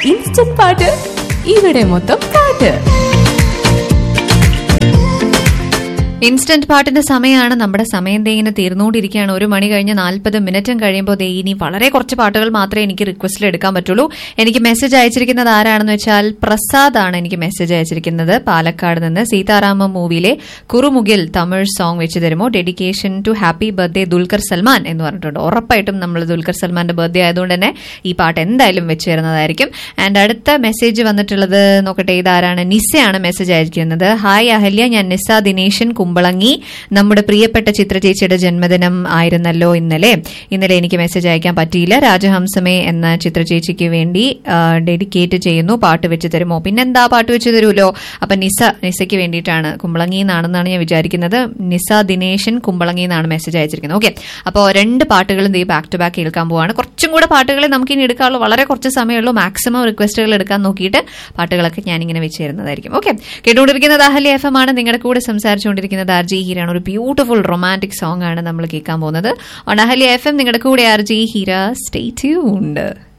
instant പാട്ട് ഇവിടെ മൊത്തം പാട്ട് ഇൻസ്റ്റന്റ് പാട്ടിന്റെ സമയമാണ് നമ്മുടെ സമയം ദേ ഇങ്ങനെ തീർന്നുകൊണ്ടിരിക്കുകയാണ് ഒരു മണി കഴിഞ്ഞ് നാൽപ്പത് മിനിറ്റും കഴിയുമ്പോൾ ദേ ഇനി വളരെ കുറച്ച് പാട്ടുകൾ മാത്രമേ എനിക്ക് റിക്വസ്റ്റിൽ എടുക്കാൻ പറ്റുള്ളൂ എനിക്ക് മെസ്സേജ് അയച്ചിരിക്കുന്നത് ആരാണെന്ന് വെച്ചാൽ പ്രസാദ് ആണ് എനിക്ക് മെസ്സേജ് അയച്ചിരിക്കുന്നത് പാലക്കാട് നിന്ന് സീതാരാമ മൂവിയിലെ കുറുമുകിൽ തമിഴ് സോങ് വെച്ച് തരുമോ dedication to happy birthday Dulquer Salmaan എന്ന് പറഞ്ഞിട്ടുണ്ട് ഉറപ്പായിട്ടും നമ്മൾ ദുൽഖർ സൽമാന്റെ ബർത്ത്ഡേ ആയതുകൊണ്ട് തന്നെ ഈ പാട്ട് എന്തായാലും വെച്ച് തരുന്നതായിരിക്കും ആൻഡ് അടുത്ത മെസ്സേജ് വന്നിട്ടുള്ളത് നോക്കട്ടെ ഇതാരാണ് നിസയാണ് മെസ്സേജ് അയക്കുന്നത് ഹായ് അഹല്യ ഞാൻ നിസ ദിനേശൻ കുമ്പളങ്ങി നമ്മുടെ പ്രിയപ്പെട്ട ചിത്ര ചേച്ചിയുടെ ജന്മദിനം ആയിരുന്നല്ലോ ഇന്നലെ ഇന്നലെ എനിക്ക് മെസ്സേജ് അയക്കാൻ പറ്റിയില്ല രാജഹംസമേ എന്ന ചിത്ര ചേച്ചിക്ക് വേണ്ടി ഡെഡിക്കേറ്റ് ചെയ്യുന്നു പാട്ട് വെച്ച് തരുമോ പിന്നെന്താ പാട്ട് വെച്ച് തരുമല്ലോ അപ്പൊ നിസ നിസയ്ക്ക് വേണ്ടിയിട്ടാണ് കുമ്പളങ്ങി എന്നാണെന്നാണ് ഞാൻ വിചാരിക്കുന്നത് നിസ ദിനേശൻ കുമ്പളങ്ങി എന്നാണ് മെസ്സേജ് അയച്ചിരിക്കുന്നത് ഓക്കെ അപ്പോൾ രണ്ട് പാട്ടുകളും ദേ ബാക്ക് ടു ബാക്ക് കേൾക്കാൻ പോവാണ് കുറച്ചും കൂടെ പാട്ടുകളെ നമുക്ക് ഇനി എടുക്കാനുള്ളൂ വളരെ കുറച്ച് സമയമുള്ളൂ മാക്സിമം റിക്വസ്റ്റുകൾ എടുക്കാൻ നോക്കിയിട്ട് പാട്ടുകളൊക്കെ ഞാനിങ്ങനെ വെച്ച് തരുന്നതായിരിക്കും ഓക്കെ കേട്ടുകൊണ്ടിരിക്കുന്നത് അഹല്യ എഫ് എം ആണ് നിങ്ങളുടെ കൂടെ സംസാരിച്ചുകൊണ്ടിരിക്കുന്നത് ആർ ജി ഹീരാണ് ഒരു ബ്യൂട്ടിഫുൾ റൊമാൻറ്റിക് സോങ് ആണ് നമ്മൾ കേൾക്കാൻ പോകുന്നത് ഓൺ അഹല്യ എഫ് എം നിങ്ങളുടെ കൂടെ R G Heera stay tuned